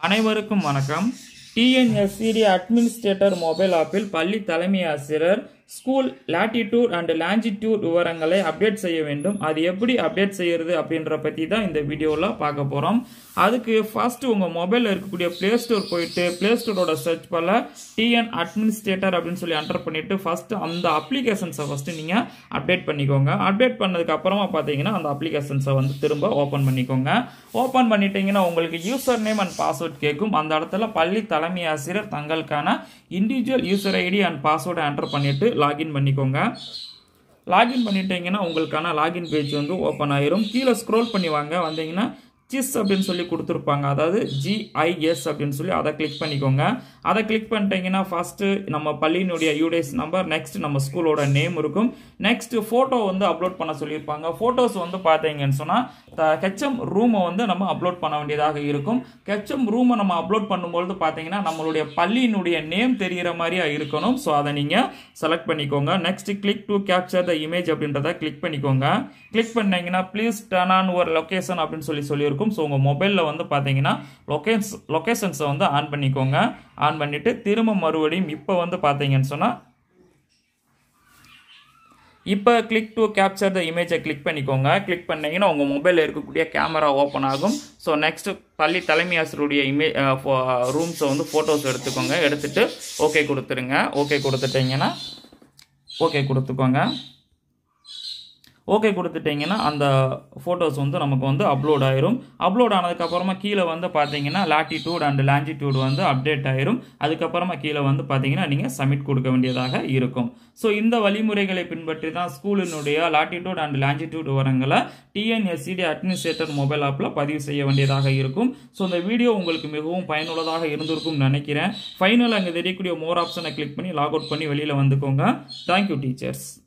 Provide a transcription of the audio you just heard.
அனைவருக்கும் வணக்கம் டிஎன்எஸ்சிடி administrator mobile ஆப்பில் பள்ளி தலைமை ஆசிரியர் ஸ்கூல் லாட்டிடியூட் அண்ட் லாஞ்சிடியூட் விவரங்களை அப்டேட் செய்ய வேண்டும் அது எப்படி அப்டேட் செய்யறது அப்படின்ற பற்றி தான் இந்த வீடியோவில் பார்க்க போகிறோம் அதுக்கு ஃபர்ஸ்ட் உங்கள் மொபைலில் இருக்கக்கூடிய ப்ளே ஸ்டோர் போயிட்டு ப்ளே ஸ்டோரோட சர்ச் பண்ண டிஎன் அட்மினிஸ்ட்ரேட்டர் அப்படின்னு சொல்லி என்டர் பண்ணிட்டு ஃபர்ஸ்ட் அந்த அப்ளிகேஷன்ஸை ஃபர்ஸ்ட் நீங்கள் அப்டேட் பண்ணிக்கோங்க அப்டேட் பண்ணதுக்கு அப்புறமா பார்த்தீங்கன்னா அந்த அப்ளிகேஷன்ஸை வந்து திரும்ப ஓப்பன் பண்ணிக்கோங்க ஓப்பன் பண்ணிட்டீங்கன்னா உங்களுக்கு யூசர் நேம் அண்ட் பாஸ்வேர்ட் கேட்கும் அந்த இடத்துல பள்ளி தலைமை ஆசிரியர் தங்களுக்கான இண்டிவிஜுவல் யூசர் ஐடி அண்ட் பாஸ்வேர்டை என்டர் பண்ணிட்டு லாகின் பண்ணிக்கோங்க லாகின் பண்ணிட்டீங்கன்னா உங்களுக்கான லாகின் பேஜ் வந்து ஓப்பன் ஆயிரும் கீழே ஸ்க்ரோல் பண்ணி வாங்க வந்தீங்கன்னா சிஸ் அப்படின்னு சொல்லி கொடுத்துருப்பாங்க அதாவது ஜிஐஎஸ் அப்படின்னு சொல்லி அதை கிளிக் பண்ணிக்கோங்க அதை கிளிக் பண்ணிட்டீங்கன்னா ஃபஸ்ட்டு நம்ம பள்ளியினுடைய யூடேஸ் நம்பர் நெக்ஸ்ட் நம்ம ஸ்கூலோட நேம் இருக்கும் நெக்ஸ்ட் ஃபோட்டோ வந்து அப்லோட் பண்ண சொல்லியிருப்பாங்க ஃபோட்டோஸ் வந்து பார்த்தீங்கன்னு சொன்னால் ஹெச்எம் ரூமை வந்து நம்ம அப்லோட் பண்ண வேண்டியதாக இருக்கும் ஹெச்எம் ரூமை நம்ம அப்லோட் பண்ணும்பொழுது பார்த்தீங்கன்னா நம்மளுடைய பள்ளியினுடைய நேம் தெரிகிற மாதிரியா இருக்கணும் ஸோ அதை நீங்கள் செலக்ட் பண்ணிக்கோங்க next click to capture the image அப்படின்றத கிளிக் பண்ணிக்கோங்க கிளிக் பண்ணீங்கன்னா ப்ளீஸ் டர்ன் ஆன் ஒரு லொக்கேஷன் அப்படின்னு சொல்லி சொல்லியிருக்கும் ஸோ உங்கள் மொபைலில் வந்து பார்த்தீங்கன்னா லொக்கேஷன்ஸ் லொக்கேஷன்ஸை வந்து ஆன் பண்ணிக்கோங்க ஆன் பண்ணிவிட்டு திரும்ப மறுபடியும் இப்போ வந்து பார்த்தீங்கன்னு சொன்னால் இப்போ கிளிக் டு கேப்சர் த இமேஜை கிளிக் பண்ணிக்கோங்க கிளிக் பண்ணீங்கன்னா உங்கள் மொபைலில் இருக்கக்கூடிய கேமரா ஓப்பன் ஆகும் ஸோ நெக்ஸ்ட் பள்ளி தலைமை ஆசிரியருடைய இமே ரூம்ஸை வந்து ஃபோட்டோஸ் எடுத்துக்கோங்க எடுத்துகிட்டு ஓகே கொடுத்துருங்க ஓகே கொடுத்துட்டீங்கன்னா ஓகே கொடுத்துக்கோங்க ஓகே கொடுத்துட்டிங்கன்னா அந்த ஃபோட்டோஸ் வந்து நமக்கு வந்து அப்லோட் ஆயிரும் அப்லோட் ஆனதுக்கப்புறமா கீழே வந்து பார்த்தீங்கன்னா லாட்டிடியூட் அண்ட் லாஞ்சிடியூட் வந்து அப்டேட் ஆயிரும் அதுக்கப்புறமா கீழே வந்து பார்த்தீங்கன்னா நீங்கள் சப்மிட் கொடுக்க வேண்டியதாக இருக்கும் ஸோ இந்த வழிமுறைகளை பின்பற்றி தான் ஸ்கூலினுடைய லாட்டிடியூட் அண்ட் லாஞ்சிடியூட் விவரங்களை டிஎன்எஸ்சிடி அட்மினிஸ்ட்ரேட்டர் மொபைல் ஆப்பில் பதிவு செய்ய வேண்டியதாக இருக்கும் ஸோ இந்த வீடியோ உங்களுக்கு மிகவும் பயனுள்ளதாக இருந்திருக்கும் நினைக்கிறேன் ஃபைனல் அங்கே தெரியக்கூடிய மோர் ஆப்ஷனை கிளிக் பண்ணி லாக் அவுட் பண்ணி வெளியில் வந்துக்கோங்க தேங்க்யூ டீச்சர்ஸ்